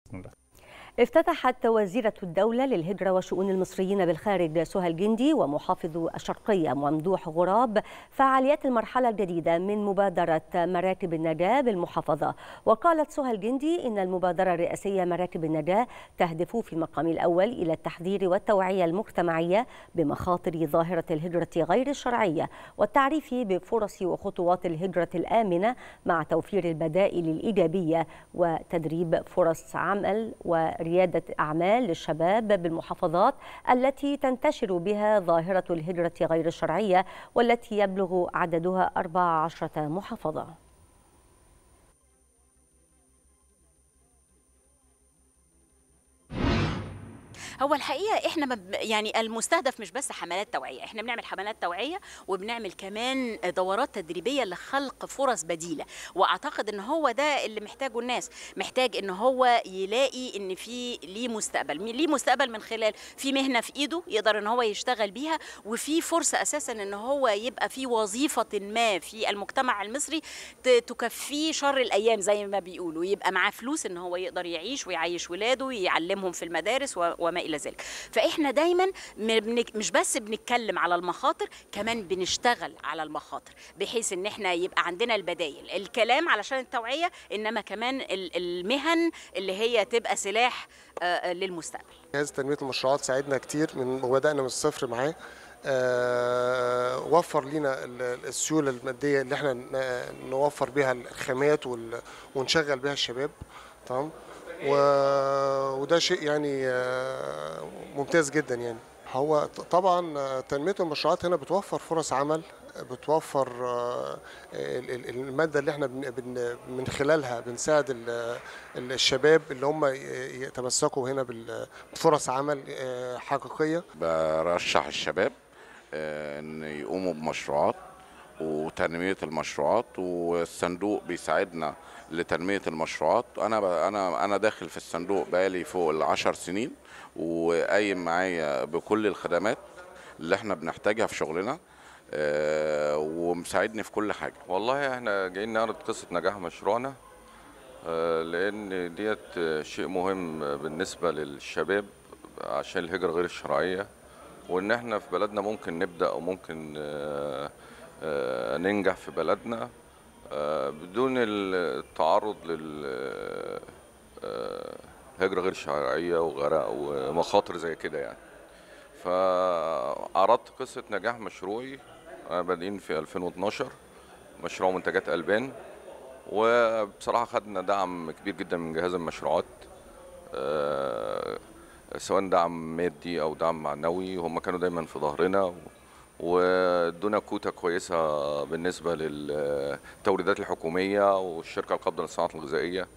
افتتحت وزيرة الدولة للهجرة وشؤون المصريين بالخارج سهى الجندي ومحافظ الشرقية ممدوح غراب فعاليات المرحلة الجديدة من مبادرة مراكب النجاة بالمحافظة وقالت سهى الجندي إن المبادرة الرئاسية مراكب النجاة تهدف في المقام الأول إلى التحذير والتوعية المجتمعية بمخاطر ظاهرة الهجرة غير الشرعية والتعريف بفرص وخطوات الهجرة الآمنة مع توفير البدائل الإيجابية وتدريب فرص عمل و ريادة أعمال للشباب بالمحافظات التي تنتشر بها ظاهرة الهجرة غير الشرعية والتي يبلغ عددها 14 محافظة هو الحقيقه احنا مب... يعني المستهدف مش بس حملات توعيه احنا بنعمل حملات توعيه وبنعمل كمان دورات تدريبيه لخلق فرص بديله واعتقد ان هو ده اللي محتاجه الناس محتاج ان هو يلاقي ان في ليه مستقبل ليه مستقبل من خلال في مهنه في ايده يقدر ان هو يشتغل بيها وفي فرصه اساسا ان هو يبقى في وظيفه ما في المجتمع المصري تكفيه شر الايام زي ما بيقولوا يبقى معاه فلوس ان هو يقدر يعيش ويعيش ولاده ويعلمهم في المدارس وما الى ذلك فاحنا دايما مش بس بنتكلم على المخاطر كمان بنشتغل على المخاطر بحيث ان احنا يبقى عندنا البدايل الكلام علشان التوعيه انما كمان المهن اللي هي تبقى سلاح للمستقبل جهاز تنميه المشروعات ساعدنا كتير من وبدانا من الصفر معاه أه وفر لنا السيوله الماديه اللي احنا نوفر بها الخامات ونشغل بها الشباب تمام وده شيء يعني ممتاز جدا يعني هو طبعا تنميه المشروعات هنا بتوفر فرص عمل بتوفر الماده اللي احنا من خلالها بنساعد الشباب اللي هم يتمسكوا هنا بفرص عمل حقيقيه برشح الشباب ان يقوموا بمشروعات وتنميه المشروعات والصندوق بيساعدنا لتنميه المشروعات انا انا انا داخل في الصندوق بقالي فوق العشر سنين وقايم معايا بكل الخدمات اللي احنا بنحتاجها في شغلنا أه ومساعدني في كل حاجه والله احنا جايين نعرض قصه نجاح مشروعنا أه لان ديت شيء مهم بالنسبه للشباب عشان الهجره غير الشرعيه وان احنا في بلدنا ممكن نبدا وممكن أه ننجح في بلدنا بدون التعرض للهجرة غير شرعية وغرق ومخاطر زي كده يعني فعرضت قصة نجاح مشروعي أنا بادئين في 2012 مشروع منتجات ألبان وبصراحة خدنا دعم كبير جدا من جهاز المشروعات سواء دعم مادي أو دعم معنوي هم كانوا دايما في ظهرنا وادونا كوتا كويسه بالنسبه للتوريدات الحكوميه والشركه القابضه للصناعات الغذائيه